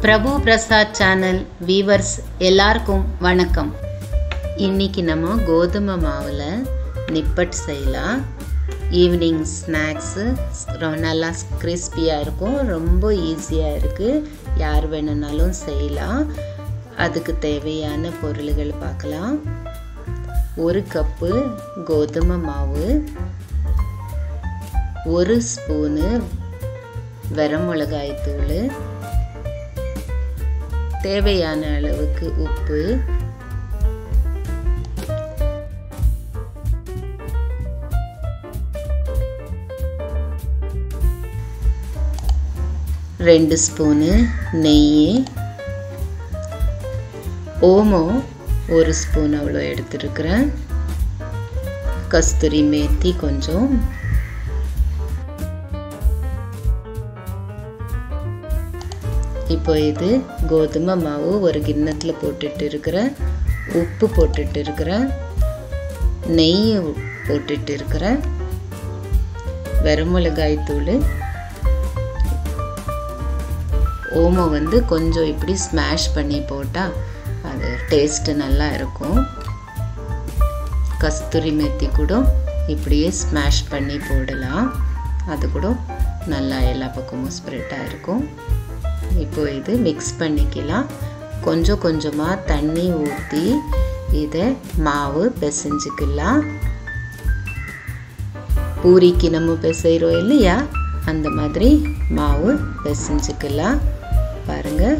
பிரபு Prasad channel viewers எல்லாருக்கும் வணக்கம் இன்னைக்கு நம்ம கோதுமை மாவில் நிப்பட் செய்யலாம் ஈவினிங் ஸ்நாக்ஸு நல்லா கிறிஸ்பியாக இருக்கும் ரொம்ப ஈஸியாக இருக்குது யார் வேணும்னாலும் செய்யலாம் அதுக்கு தேவையான பொருள்கள் பார்க்கலாம் ஒரு கப்பு கோதுமை மாவு ஒரு ஸ்பூனு வரமிளகாய் தூள் தேவையான அளவுக்கு உப்பு ரெண்டு ஸ்பூனு நெய் ஓமோ ஒரு ஸ்பூன் அவ்வளோ எடுத்துருக்குறேன் கஸ்தூரி மேத்தி கொஞ்சம் இப்போ இது கோதுமை மாவு ஒரு கிண்ணத்தில் போட்டுட்டு இருக்கிறேன் உப்பு போட்டுட்டு இருக்கிறேன் நெய் போட்டுட்டு இருக்கிறேன் வரமிளகாய் தூள் ஓமம் வந்து கொஞ்சம் இப்படி ஸ்மாஷ் பண்ணி போட்டால் அது டேஸ்ட்டு நல்லா இருக்கும் கஸ்தூரி மெத்தி கூட இப்படியே ஸ்மாஷ் பண்ணி போடலாம் அது கூட நல்லா எல்லா பக்கமும் ஸ்ப்ரெட்டாக இருக்கும் இப்போ இது மிக்ஸ் பண்ணிக்கலாம் கொஞ்சம் கொஞ்சமாக தண்ணி ஊற்றி இதை மாவு பிசைஞ்சிக்கலாம் பூரிக்கு நம்ம பிசைகிறோம் இல்லையா அந்த மாதிரி மாவு பிசைஞ்சிக்கலாம் பாருங்கள்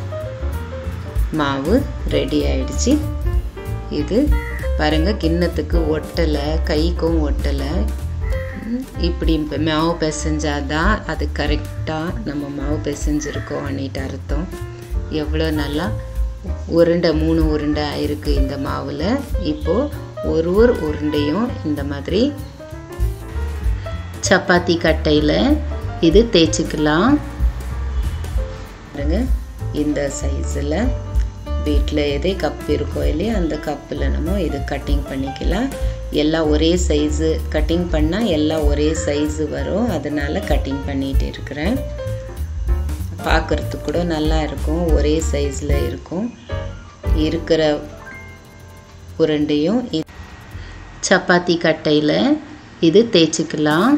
மாவு ரெடி ஆயிடுச்சு இது பாருங்கள் கிண்ணத்துக்கு ஒட்டலை கைக்கும் ஒட்டலை இப்படி மாவு பிசைஞ்சாதான் அது கரெக்டாக நம்ம மாவு பிசைஞ்சிருக்கோம் அன்னிட்டு அர்த்தம் எவ்வளோ நல்லா உருண்டை மூணு உருண்டை ஆயிருக்கு இந்த மாவில் இப்போது ஒரு ஒரு உருண்டையும் இந்த மாதிரி சப்பாத்தி கட்டையில் இது தேய்ச்சிக்கலாம் பாருங்க இந்த சைஸில் வீட்டில் எதே கப் இருக்கோ இல்லையா அந்த கப்பில் நம்ம இது கட்டிங் பண்ணிக்கலாம் எல்லாம் ஒரே சைஸு கட்டிங் பண்ணால் எல்லாம் ஒரே சைஸு வரும் அதனால் கட்டிங் பண்ணிகிட்டு இருக்கிறேன் பார்க்குறதுக்கு கூட நல்லா இருக்கும் ஒரே சைஸில் இருக்கும் இருக்கிற உருண்டையும் சப்பாத்தி கட்டையில் இது தேய்ச்சிக்கலாம்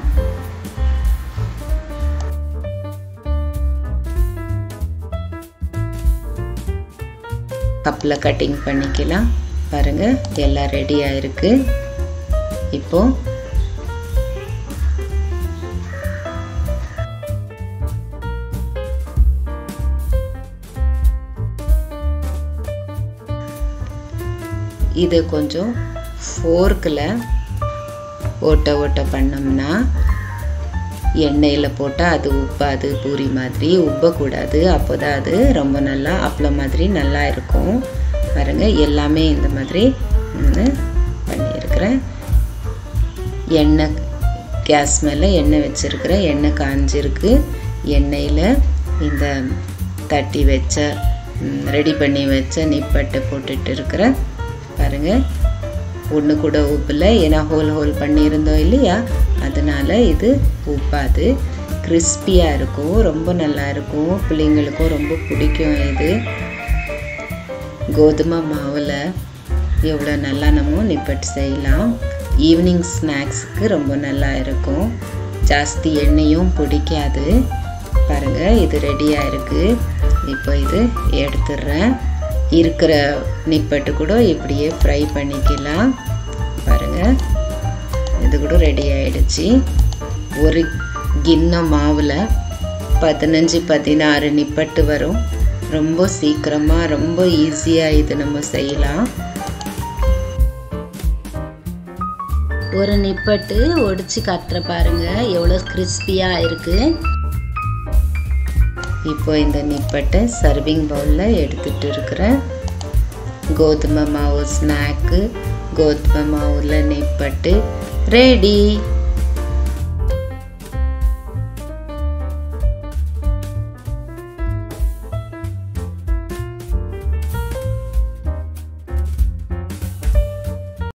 கப்பில் கட்டிங் பண்ணிக்கலாம் பாருங்கள் எல்லாம் ரெடி ஆயிருக்கு இப்போ இது கொஞ்சம் ஃபோர்க்கில் ஓட்ட ஓட்ட பண்ணோம்னா எண்ணெயில் போட்டால் அது உப்பாது பூரி மாதிரி உப்பக்கூடாது அப்போ தான் அது ரொம்ப நல்லா அப்பளம் மாதிரி நல்லா இருக்கும் பாருங்கள் எல்லாமே இந்த மாதிரி பண்ணியிருக்கிறேன் எண்ணெய் கேஸ் மேலே எண்ணெய் வச்சுருக்கிறேன் எண்ணெய் காஞ்சிருக்கு எண்ணெயில் இந்த தட்டி வச்ச ரெடி பண்ணி வச்ச நிப்பட்டை போட்டுட்டு இருக்கிறேன் பாருங்கள் ஒன்று கூட உப்பில் ஏன்னா ஹோல் ஹோல் பண்ணியிருந்தோம் இல்லையா அதனால் இது உப்பாது கிறிஸ்பியாக இருக்கும் ரொம்ப நல்லா இருக்கும் பிள்ளைங்களுக்கும் ரொம்ப பிடிக்கும் இது கோதுமை மாவில் எவ்வளோ நல்லா நம்ம நிப்பட்டு செய்யலாம் ஈவினிங் ஸ்நாக்ஸுக்கு ரொம்ப நல்லா இருக்கும் ஜாஸ்தி எண்ணெயும் பிடிக்காது பாருங்கள் இது ரெடியாக இருக்குது இப்போ இது எடுத்துடுறேன் இருக்கிற நிப்பட்டு கூட இப்படியே ஃப்ரை பண்ணிக்கலாம் பாருங்கள் இது கூட ரெடி ஆயிடுச்சு ஒரு கிண்ணம் மாவில் பதினஞ்சு பதினாறு நிப்பட்டு வரும் ரொம்ப சீக்கிரமாக ரொம்ப ஈஸியாக இது நம்ம செய்யலாம் ஒரு நிப்பட்டு ஒடிச்சு காட்டுற பாருங்க எவ்வளோ கிறிஸ்பியாக இருக்குது இப்போ இந்த நிப்பட்டை சர்விங் பவுலில் எடுத்துகிட்டு இருக்கிறேன் கோதுமை மாவு ஸ்நாக்கு கோதுமை மாவில் நிப்பட்டு ரெடி